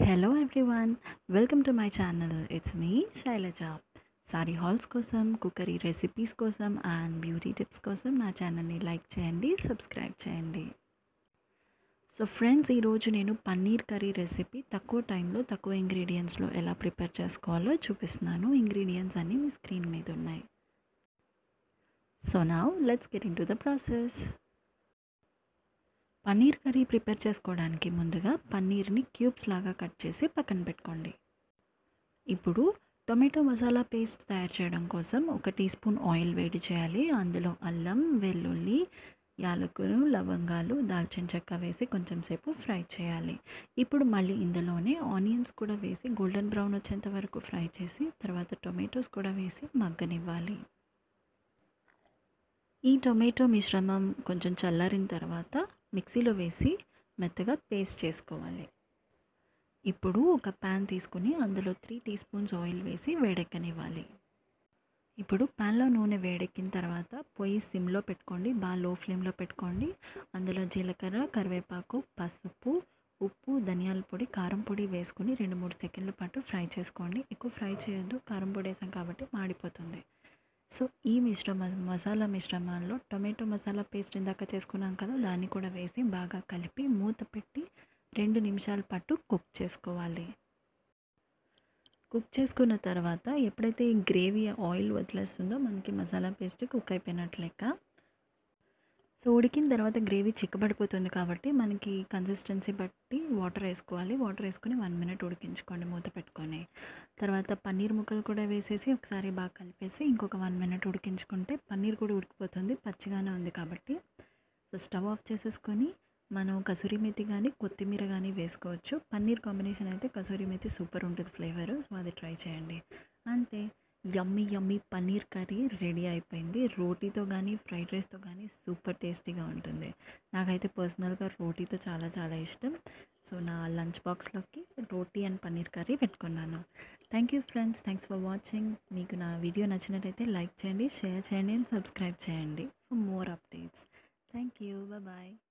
hello everyone welcome to my channel it's me Shailaja sari hauls కోసం cookery recipes కోసం and beauty tips కోసం నా ఛానల్ని లైక్ చేయండి సబ్స్క్రైబ్ చేయండి సో ఫ్రెండ్స్ ఈరోజు నేను పన్నీర్ కర్రీ రెసిపీ తక్కువ టైంలో తక్కువ ఇంగ్రీడియంట్స్లో ఎలా ప్రిపేర్ చేసుకోవాలో చూపిస్తున్నాను ఇంగ్రీడియంట్స్ అన్నీ మీ స్క్రీన్ మీద ఉన్నాయి సో నా let's get into the process paneer curry prepare చేసుకోవడానికి ముందుగా పన్నీర్ని క్యూబ్స్ లాగా కట్ చేసి పక్కన పెట్టుకోండి ఇప్పుడు టొమాటో మసాలా పేస్ట్ తయారు చేయడం కోసం ఒక టీ స్పూన్ ఆయిల్ వేడి చేయాలి అందులో అల్లం వెల్లుల్లి యాలకులు లవంగాలు దాల్చిన చెక్క వేసి కొంచెం సేపు ఫ్రై చేయాలి ఇప్పుడు మళ్ళీ ఇందులోనే ఆనియన్స్ కూడా వేసి గోల్డెన్ బ్రౌన్ వచ్చేంత వరకు ఫ్రై చేసి తర్వాత టొమాటోస్ కూడా వేసి మగ్గనివ్వాలి ఈ టొమాటో మిశ్రమం కొంచెం చల్లారిన తర్వాత మిక్సీలో వేసి మెత్తగా పేస్ట్ చేసుకోవాలి ఇప్పుడు ఒక ప్యాన్ తీసుకుని అందులో త్రీ టీ స్పూన్స్ ఆయిల్ వేసి వేడెక్కనివ్వాలి ఇప్పుడు ప్యాన్లో నూనె వేడెక్కిన తర్వాత పొయ్యి సిమ్లో పెట్టుకోండి బాగా లో ఫ్లేమ్లో పెట్టుకోండి అందులో జీలకర్ర కరివేపాకు పసుపు ఉప్పు ధనియాల పొడి కారం పొడి వేసుకుని రెండు మూడు సెకండ్ల పాటు ఫ్రై చేసుకోండి ఎక్కువ ఫ్రై చేయొద్దు కారం పొడి వేసాం కాబట్టి మాడిపోతుంది సో ఈ మిశ్రమ మసాలా మిశ్రమంలో టొమాటో మసాలా పేస్ట్ ఇందాక చేసుకున్నాం కదా దాన్ని కూడా వేసి బాగా కలిపి మూత పెట్టి రెండు నిమిషాల పాటు కుక్ చేసుకోవాలి కుక్ చేసుకున్న తర్వాత ఎప్పుడైతే ఈ గ్రేవీ ఆయిల్ వదిలేస్తుందో మనకి మసాలా పేస్ట్ కుక్ అయిపోయినట్లు లెక్క సో ఉడికిన తర్వాత గ్రేవీ చిక్కబడిపోతుంది కాబట్టి మనకి కన్సిస్టెన్సీ బట్టి వాటర్ వేసుకోవాలి వాటర్ వేసుకొని వన్ మినిట్ ఉడికించుకోండి మూత పెట్టుకొని తర్వాత పన్నీర్ ముక్కలు కూడా వేసేసి ఒకసారి బాగా కలిపేసి ఇంకొక వన్ మినిట్ ఉడికించుకుంటే పన్నీర్ కూడా ఉడికిపోతుంది పచ్చిగానే ఉంది కాబట్టి సో స్టవ్ ఆఫ్ చేసేసుకొని మనం కసూరి మెతి కానీ కొత్తిమీర కానీ వేసుకోవచ్చు పన్నీర్ కాంబినేషన్ అయితే కసూరి మెతి సూపర్ ఉంటుంది ఫ్లేవర్ సో అది ట్రై చేయండి అంతే yummy yummy paneer curry ready అయిపోయింది రోటీతో కానీ ఫ్రైడ్ రైస్తో కానీ సూపర్ టేస్టీగా ఉంటుంది నాకైతే పర్సనల్గా రోటీతో చాలా చాలా ఇష్టం సో నా లంచ్ బాక్స్లోకి రోటీ అండ్ పన్నీర్ కర్రీ పెట్టుకున్నాను thank you friends thanks for watching మీకు నా వీడియో నచ్చినట్టయితే లైక్ చేయండి షేర్ చేయండి అండ్ సబ్స్క్రైబ్ చేయండి for more updates thank you bye